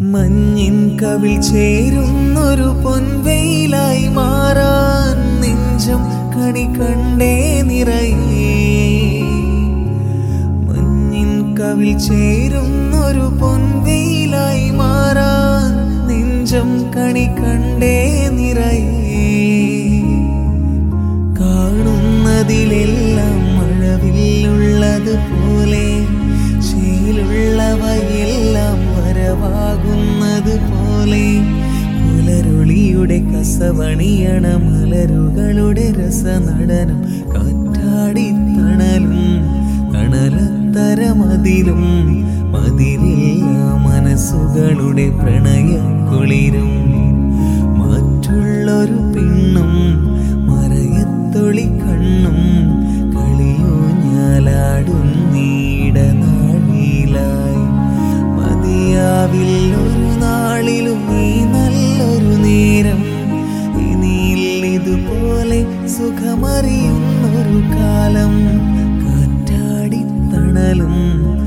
മഞ്ഞിൻ കവിൾ ചേരുന്നൊരു പൊൻവെയിലായി മാറാൻ നെഞ്ചം കണി കണ്ടേ നിറയേ മഞ്ഞിൻ കവിൾ ചേരുന്നൊരു പൊൻവെയിലായി മാറാൻ നെഞ്ചം കണി കണ്ടേ നിറയേ കാണുന്നതിലെല്ലാം മഴവില്ലുള്ളത് പോലെ ശീലുള്ളവയെല്ലാം വരവാകുന്നത് പോലെ പുലരുളിയുടെ കസവണിയണ മലരുകളുടെ രസനടനം കാറ്റാടി തണലും തണലത്തരമതിലും മതിലില്ല മനസ്സുകളുടെ പ്രണയക്കുളിരും മറ്റുള്ളൊരു പെണ്ണും മറയത്തൊളി കണ്ണും കളിയൂഞ്ഞാലാടും നീടനാഴിയിലായി മതിയാവിൽ ഒരു നാളിലും ഈ നല്ലൊരു നേരം ഇനിയിൽ ഇതുപോലെ സുഖമറിയുന്നൊരു കാലം കാറ്റാടി തണലും